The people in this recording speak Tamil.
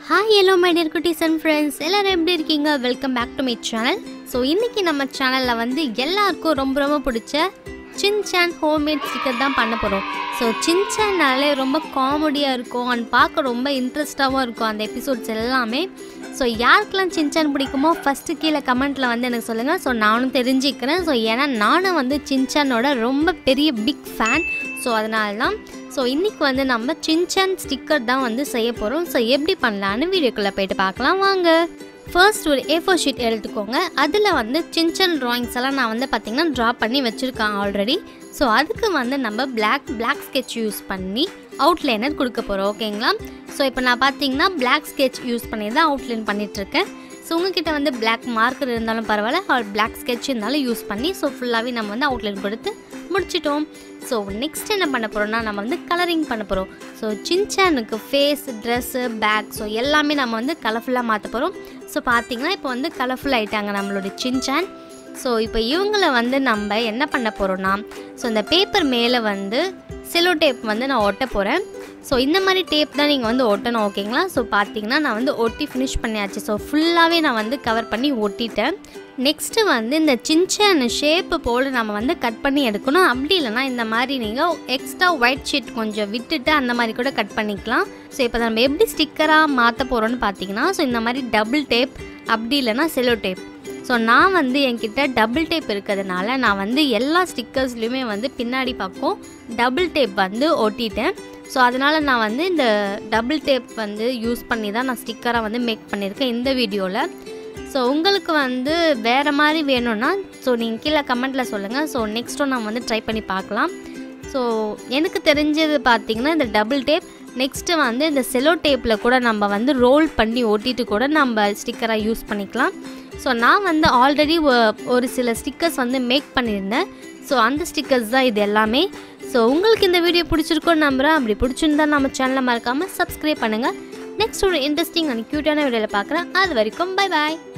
ஹாய் ஹலோ மை டியர் குட்டீஸ் அண்ட் ஃப்ரெண்ட்ஸ் எல்லோரும் எப்படி இருக்கீங்க welcome back to my channel so இன்றைக்கி நம்ம சேனலில் வந்து எல்லாருக்கும் ரொம்ப ரொம்ப பிடிச்ச சின்சான் ஹோம்மேட் ஸ்டிக்கர் தான் பண்ண போகிறோம் ஸோ சின்சான்னாலே ரொம்ப காமெடியாக இருக்கும் அண்ட் பார்க்க ரொம்ப இன்ட்ரெஸ்டாகவும் இருக்கும் அந்த எபிசோட்ஸ் எல்லாமே ஸோ யாருக்கெல்லாம் சின்சான் பிடிக்குமோ ஃபஸ்ட்டு கீழே கமெண்ட்டில் வந்து எனக்கு சொல்லுங்கள் ஸோ நானும் தெரிஞ்சுக்கிறேன் ஸோ ஏன்னா நானும் வந்து சின்சானோட ரொம்ப பெரிய பிக் ஃபேன் ஸோ அதனால தான் ஸோ இன்றைக்கி வந்து நம்ம சின்சான் ஸ்டிக்கர் தான் வந்து செய்ய போகிறோம் ஸோ எப்படி பண்ணலான்னு வீடியோக்குள்ளே போயிட்டு பார்க்கலாம் வாங்க ஃபர்ஸ்ட் ஒரு ஏ ஃபோர் ஷீட் எடுத்துக்கோங்க அதில் வந்து சின்சன் ட்ராயிங்ஸ் எல்லாம் நான் வந்து பார்த்திங்கன்னா ட்ரா பண்ணி வச்சுருக்கேன் ஆல்ரெடி ஸோ அதுக்கு வந்து நம்ம பிளாக் பிளாக் ஸ்கெட்ச் யூஸ் பண்ணி அவுட்லைனர் கொடுக்க போகிறோம் ஓகேங்களா ஸோ இப்போ நான் பார்த்தீங்கன்னா பிளாக் ஸ்கெட்ச் யூஸ் பண்ணி தான் அவுட்லைன் பண்ணிகிட்ருக்கேன் ஸோ உங்ககிட்ட வந்து பிளாக் மார்க்கர் இருந்தாலும் பரவாயில்ல ஆர் பிளாக் ஸ்கெட்ச் இருந்தாலும் யூஸ் பண்ணி ஸோ ஃபுல்லாகவே நம்ம வந்து அவுட்லைன் கொடுத்து முடிச்சிட்டோம் ஸோ நெக்ஸ்ட் என்ன பண்ண போகிறோம்னா நம்ம வந்து கலரிங் பண்ண போகிறோம் ஸோ சின்சானுக்கு ஃபேஸ் ட்ரெஸ்ஸு பேக் ஸோ எல்லாமே நம்ம வந்து கலர்ஃபுல்லாக மாற்ற போகிறோம் ஸோ பார்த்தீங்கன்னா இப்போ வந்து கலர்ஃபுல் ஆகிட்டாங்க நம்மளோட சின்சான் ஸோ இப்போ இவங்கள வந்து நம்ம என்ன பண்ண போகிறோம்னா ஸோ இந்த பேப்பர் மேலே வந்து செலோ டேப் வந்து நான் ஒட்ட போகிறேன் ஸோ இந்த மாதிரி டேப் தான் நீங்கள் வந்து ஒட்டணும் ஓகேங்களா ஸோ பார்த்தீங்கன்னா நான் வந்து ஒட்டி ஃபினிஷ் பண்ணியாச்சு ஸோ ஃபுல்லாகவே நான் வந்து கவர் பண்ணி ஒட்டிட்டேன் நெக்ஸ்ட்டு வந்து இந்த சின்சான ஷேப்பு போல் நம்ம வந்து கட் பண்ணி எடுக்கணும் அப்படி இல்லைனா இந்த மாதிரி நீங்கள் எக்ஸ்ட்ரா ஒயிட் ஷீட் கொஞ்சம் விட்டுட்டு அந்த மாதிரி கூட கட் பண்ணிக்கலாம் ஸோ இப்போ நம்ம எப்படி ஸ்டிக்கராக மாற்ற போகிறோன்னு பார்த்தீங்கன்னா ஸோ இந்த மாதிரி டபுள் டேப் அப்படி இல்லைனா செலோ டேப் ஸோ நான் வந்து என்கிட்ட டபுள் டேப் இருக்கிறதுனால நான் வந்து எல்லா ஸ்டிக்கர்ஸ்லையுமே வந்து பின்னாடி பக்கம் டபுள் டேப் வந்து ஒட்டிட்டேன் ஸோ அதனால் நான் வந்து இந்த டபுள் டேப் வந்து யூஸ் பண்ணி தான் நான் ஸ்டிக்கராக வந்து மேக் பண்ணியிருக்கேன் இந்த வீடியோவில் ஸோ உங்களுக்கு வந்து வேறு மாதிரி வேணும்னா ஸோ நீங்கள் கீழே கமெண்ட்டில் சொல்லுங்கள் ஸோ நெக்ஸ்ட்டும் நான் வந்து ட்ரை பண்ணி பார்க்கலாம் ஸோ எனக்கு தெரிஞ்சது பார்த்திங்கன்னா இந்த டபுள் டேப் நெக்ஸ்ட்டு வந்து இந்த செலோ டேப்பில் கூட நம்ம வந்து ரோல் பண்ணி ஒட்டிட்டு கூட நம்ம ஸ்டிக்கராக யூஸ் பண்ணிக்கலாம் ஸோ நான் வந்து ஆல்ரெடி ஒரு சில ஸ்டிக்கர்ஸ் வந்து மேக் பண்ணியிருந்தேன் ஸோ அந்த ஸ்டிக்கர்ஸ் தான் இது எல்லாமே ஸோ உங்களுக்கு இந்த வீடியோ பிடிச்சிருக்கோன்னு நம்புகிறேன் அப்படி பிடிச்சிருந்தா நம்ம சேனலை மறக்காமல் சப்ஸ்கிரைப் பண்ணுங்கள் நெக்ஸ்ட் ஒரு இன்ட்ரெஸ்டிங் அண்ட் க்யூட்டான வீடியோவில் பார்க்குறேன் அது வரைக்கும் பை பாய்